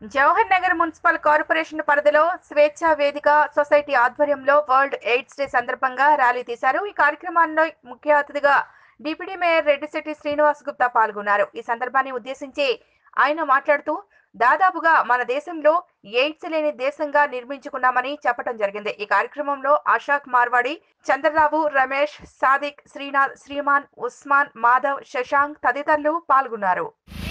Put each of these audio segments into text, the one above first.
Jawahar Nagar municipal corporation పరిధిలో స్వేచ్ఛా Vedika society ఆధ్వర్యంలో వరల్డ్ ఎయిడ్స్ డే సందర్భంగా ర్యాలీ తీశారు ఈ కార్యక్రమాల్లో ముఖ్య అతిథిగా డిప్యూటీ మేయర్ రెడ్డిశెట్టి శ్రీనివాస్ గుప్తా పాల్గొన్నారు ఈ సందర్భాన్ని ఉద్దేశించి ఆయన మాట్లాడుతూ దాదాపుగా మన దేశంలో ఎయిడ్స్ లేని దేశంగా నిర్మించుకున్నామని చెప్పడం జరిగింది ఈ కార్యక్రమంలో అశాక్ మార్వాడి చంద్రరావు రమేష్ సాదిక్ శ్రీనాథ్ శ్రీమాన్ ఉస్మాన్ మాధవ్ శశాంక్ తదితరులు పాల్గొన్నారు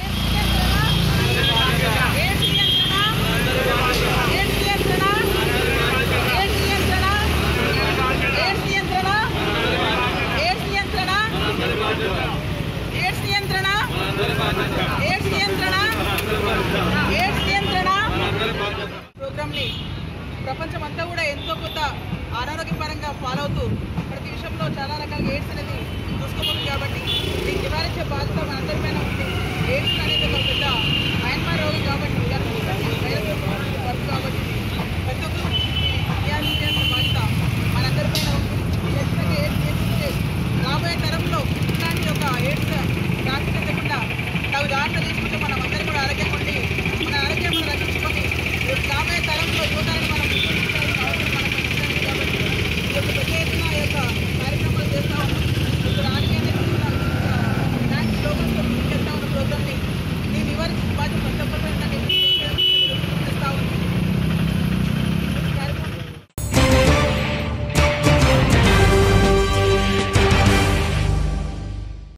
ప్రోగ్రామ్ ని ప్రపంచం అంతా కూడా ఎంతో కొంత అనారోగ్యపరంగా ఫాలో అవుతూ ప్రతి విషయంలో చాలా రకాల ఎయిడ్స్ అనేది చూసుకోబోతుంది కాబట్టి దీన్ని నివారించే బాధ్యత మనందరి పైన